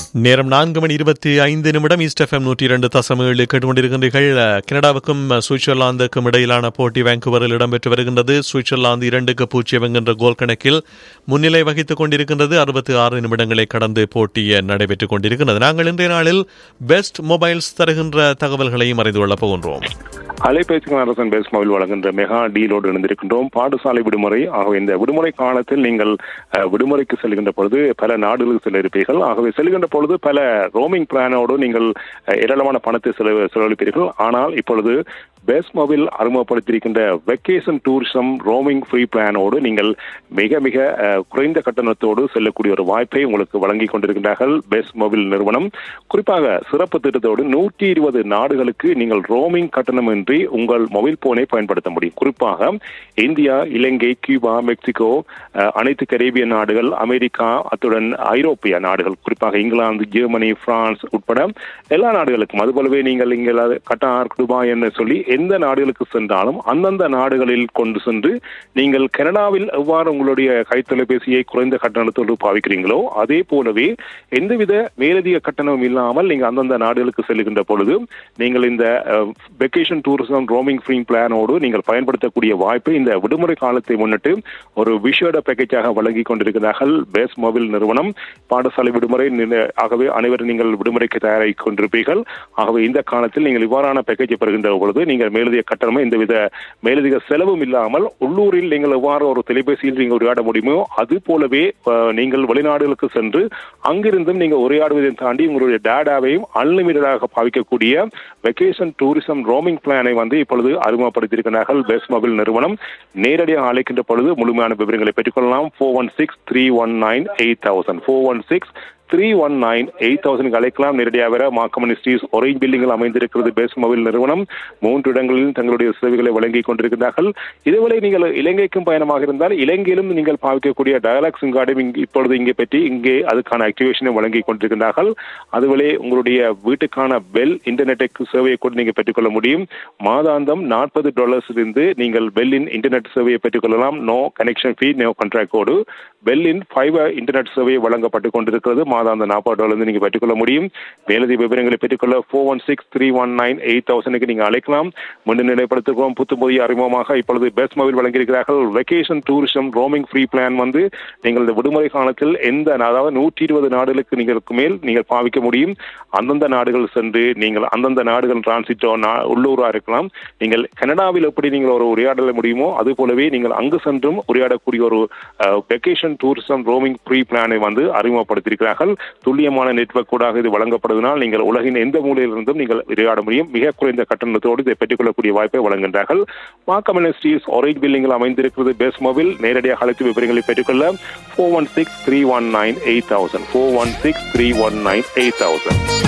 நேரம் நான்கு மணி இருபத்தி ஐந்து நிமிடம் ஈஸ்ட் எஃப்எம் நூற்றி இரண்டு தசம் ஏழு கேட்டுக்கொண்டிருக்கின்றீர்கள் கனடாவுக்கும் சுவிட்சர்லாந்துக்கும் இடையிலான போட்டி வாங்குவரில் இடம்பெற்று வருகின்றது சுவிட்சர்லாந்து இரண்டுக்கு பூஜ்ஜியம் என்கின்ற கோல் கணக்கில் முன்னிலை வகித்துக் கொண்டிருக்கின்றது அறுபத்தி ஆறு நிமிடங்களை கடந்து போட்டி நடைபெற்றுக் கொண்டிருக்கின்றது நாங்கள் இன்றைய நாளில் பெஸ்ட் மொபைல்ஸ் தருகின்ற தகவல்களையும் அறிந்து கொள்ளப் போகின்றோம் அலைபேசி அரசன் பேஸ் மொபைல் வழங்குகின்ற மெகா டீலோடு இணைந்திருக்கின்றோம் பாடசாலை விடுமுறை ஆகவே இந்த விடுமுறை காலத்தில் நீங்கள் அஹ், விடுமுறைக்கு செல்கின்ற பொழுது பல நாடுகளுக்கு செல்ல இருப்பீர்கள் ஆகவே செல்கின்ற பொழுது பல ரோமிங் பிளானோடு நீங்கள் அஹ், ஏராளமான பணத்தை செலவு செலவழிப்பீர்கள் ஆனால் இப்பொழுது பேஸ் மொபைல் அறிமுகப்படுத்தியிருக்கின்ற வெக்கேஷன் டூரிசம் ரோமிங் ஃப்ரீ பிளானோடு நீங்கள் மிக மிக அஹ், குறைந்த கட்டணத்தோடு செல்லக்கூடிய ஒரு வாய்ப்பை உங்களுக்கு வழங்கி கொண்டிருக்கின்றார்கள் பேஸ் மொபைல் நிறுவனம் குறிப்பாக சிறப்பு திட்டத்தோடு நூற்றி இருபது நாடுகளுக்கு நீங்கள் ரோமிங் கட்டணமின்றி உங்கள் மொபைல் போனை பயன்படுத்த முடியும் குறிப்பாக இந்தியா இலங்கை கியூபா மெக்சிகோ அஹ், அனைத்து கரேபியன் நாடுகள் அமெரிக்கா அத்துடன் ஐரோப்பிய நாடுகள் குறிப்பாக இங்கிலாந்து ஜெர்மனி பிரான்ஸ் உட்பட எல்லா நாடுகளுக்கும் அதுபோலவே நீங்கள் இங்கே கட்டார் துபாய் என்று சொல்லி எந்த நாடுகளுக்கு சென்றாலும் அந்தந்த நாடுகளில் கொண்டு சென்று நீங்கள் கனடாவில் எவ்வாறு உங்களுடைய கைத்தொலைபேசியை குறைந்த கட்டணத்தோடு பாவிக்கிறீங்களோ அதே போலவே எந்தவித மேலதிக கட்டணமும் இல்லாமல் நீங்கள் அந்தந்த நாடுகளுக்கு செல்லுகின்ற பொழுது நீங்கள் இந்த வெக்கேஷன் டூரிசம் ரோமிங் ஃப்ரீ பிளானோடு நீங்கள் பயன்படுத்தக்கூடிய வாய்ப்பை இந்த விடுமுறை காலத்தை முன்னிட்டு ஒரு விஷேட பேக்கேஜாக வழங்கி கொண்டிருக்கிறார்கள் பேஸ் மொபைல் நிறுவனம் பாடசாலை விடுமுறை நில- ஆகவே அனைவரும் நீங்கள் விடுமுறைக்கு தயாராகி கொண்டிருப்பீர்கள் ஆகவே இந்த காலத்தில் நீங்கள் இவ்வாறான பேக்கேஜை பெறுகின்ற பொழுது நீங்கள் மேலதிக கட்டணமும் எந்தவித மேலதிக செலவும் இல்லாமல் உள்ளூரில் நீங்கள் எவ்வாறு ஒரு தொலைபேசியில் நீங்கள் உரையாட முடியுமோ அது போலவே அஹ், நீங்கள் வெளிநாடுகளுக்கு சென்று அங்கிருந்தும் நீங்கள் உரையாடுவதை தாண்டி உங்களுடைய டேட்டாவையும் அன்லிமிட்டடாக பாவிக்கக்கூடிய வெக்கேஷன் டூரிசம் ரோமிங் பிளானை வந்து இப்பொழுது அறிமுகப்படுத்தியிருக்கிறார்கள் பெஸ் மொபைல் நிறுவனம் நேரடியாக அழைக்கின்ற பொழுது முழுமையான விவரங்களை பெற்றுக்கொள்ளலாம் four one six three one nine eight thousand four one six three one nine eight thousand அழைக்கலாம் நேரடியாக வர மாக்கமன் ஸ்ட்ரீஸ் ஒரேஞ்ச் பில்டிங்கில் அமைந்திருக்கிறது பெஸ் மொபைல் நிறுவனம் மூன்று இடங்களிலும் தங்களுடைய சேவைகளை வழங்கிக் கொண்டிருக்கிறார்கள் இதுவரை நீங்கள் இலங்கைக்கும் பயணமாக இருந்தால் இலங்கையிலும் நீங்கள் பாவிக்கக்கூடிய டயலாக் சிம் கார்டும் இங்கு இப்பொழுது இங்கே பற்றி இங்கே அதுக்கான ஆக்டிவேஷனை வழங்கிக் கொண்டிருக்கிறார்கள் அதுவரை உங்களுடைய வீட்டுக்கான பெல் இன்டர்நெட் சேவையை கூட நீங்கள் பெற்றுக்கொள்ள முடியும் மாதாந்தம் நாற்பது டாலர்ஸிலிருந்து நீங்கள் பெல்லின் இன்டர்நெட் சேவையை பெற்றுக்கொள்ளலாம் no connection fee no contract கோடு பெல்லின் ஃபைபர் இன்டர்நெட் சேவை வழங்கப்பட்டு கொண்டிருக்கிறது மாதாந்த நாற்பது டாலர் நீங்கள் பெற்றுக்கொள்ள முடியும் மேலதிக விவரங்களை பெற்றுக்கொள்ள four one six three one nine eight தௌசண்ட்க்கு நீங்கள் அழைக்கலாம் முன்னு நிலைப்படுத்துகிறோம் புத்து புதிய அறிமுகமாக இப்பொழுது பெஸ்ட் மொபைல் வழங்கியிருக்கிறார்கள் vacation tourism roaming free plan வந்து நீங்கள் இந்த விடுமுறை காலத்தில் எந்த அதாவது நூற்றி இருபது நாடுகளுக்கு நீங்கள் மேல் நீங்கள் பாவிக்க முடியும் அந்தந்த நாடுகள் சென்று நீங்கள் அந்தந்த நாடுகள் டிரான்சிட்டோ உள்ளூராக இருக்கலாம் நீங்கள் கனடாவில் எப்படி நீங்கள் ஒரு உரையாடல முடியுமோ அது போலவே நீங்கள் அங்கு சென்றும் உரையாடக்கூடிய ஒரு வெக்கேஷன் டூரிசம் ரோமிங் ஃப்ரீ பிளானை வந்து அறிமுகப்படுத்தியிருக்கிறார்கள் துல்லியமான நெட்வொர்க் கூட இது வழங்கப்படுவதனால் நீங்கள் உலகின் எந்த மூலையிலிருந்தும் நீங்கள் விளையாட முடியும் மிக குறைந்த கட்டணத்தோடு இதை பெற்றுக்கொள்ளக்கூடிய வாய்ப்பை வழங்குகின்றார்கள் மாக்கம் ஸ்ட்ரீஸ் ஒரேஞ்ச் பில்லிங்கில் அமைந்திருக்கிறது பெஸ் மொபைல் நேரடியாக அழைத்து விவரங்களை பெற்றுக்கொள்ள four one six three one nine eight thousand four one six three one nine eight thousand